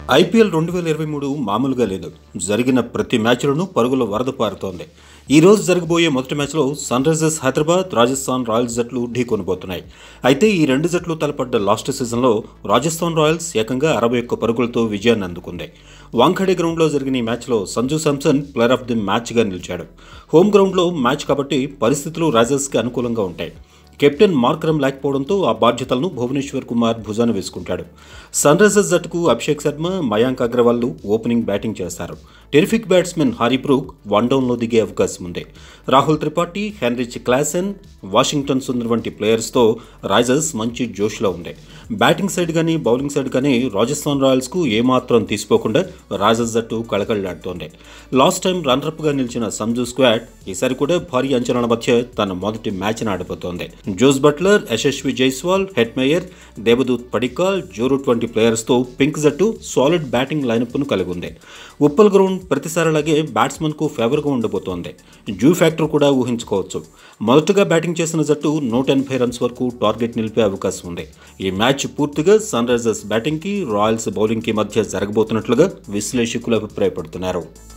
IPL రెండు వేల ఇరవై మూడు మామూలుగా లేదు జరిగిన ప్రతి మ్యాచ్లోనూ పరుగుల వరద పారుతోంది ఈ రోజు జరగబోయే మొదటి మ్యాచ్లో Sunrisers Hyderabad Rajasthan Royals జట్లు ఢీకొనబోతున్నాయి అయితే ఈ రెండు జట్లు తలపడ్డ లాస్ట్ సీజన్లో రాజస్థాన్ రాయల్స్ ఏకంగా అరవై ఒక్క పరుగులతో విజయాన్ని అందుకుంది వాంఖడే గ్రౌండ్లో జరిగిన ఈ మ్యాచ్లో Sanju Samson player of the మ్యాచ్గా నిలిచాడు హోమ్ గ్రౌండ్లో మ్యాచ్ కాబట్టి పరిస్థితులు రైజర్స్కి అనుకూలంగా ఉంటాయి కెప్టెన్ మార్కరం లేకపోవడంతో ఆ బాధ్యతలను భువనేశ్వర్ కుమార్ భుజాన వేసుకుంటాడు సన్ రైజర్స్ జట్టుకు అభిషేక్ శర్మ మయాంక్ అగ్రవాల్ ఓపెనింగ్ బ్యాటింగ్ చేస్తారు terrific batsmen Harry Brook one డౌన్లో దిగే అవకాశం ఉంది Rahul Tripathi Heinrich Klaasen Washington Sundar వంటి ప్లేయర్స్తో రైజర్స్ మంచి జోష్లో ఉంది బ్యాటింగ్ సైడ్ కానీ బౌలింగ్ సైడ్ కానీ రాజస్థాన్ రాయల్స్కు ఏమాత్రం తీసిపోకుండా రాజర్స్ జట్టు కళకళలాడుతోంది లాస్ట్ టైం రన్నరప్గా నిలిచిన సంజు స్క్వాడ్ ఈసారి కూడా భారీ అంచనాల మధ్య తన మొదటి మ్యాచ్ను ఆడబోతోంది Jos Buttler Yashasvi Jaiswal Hetmyer Devdutt Padikkal Joe Root వంటి ప్లేయర్స్తో పింక్ జట్టు సాలిడ్ బ్యాటింగ్ లైనప్ను కలిగి ఉంది ఉప్పల్ గ్రౌండ్ ప్రతిసారిలాగే బ్యాట్స్మెన్కు ఫేవర్గా ఉండబోతోంది జూ ఫ్యాక్టర్ కూడా ఊహించుకోవచ్చు మొదటగా బ్యాటింగ్ చేసిన జట్టు నూట ఎనభై రన్స్ వరకు టార్గెట్ నిలిపే అవకాశం ఉంది ఈ మ్యాచ్ పూర్తిగా సన్ రైజర్స్ బ్యాటింగ్కి రాయల్స్ బౌలింగ్కి మధ్య జరగబోతున్నట్లుగా విశ్లేషకులు అభిప్రాయపడుతున్నారు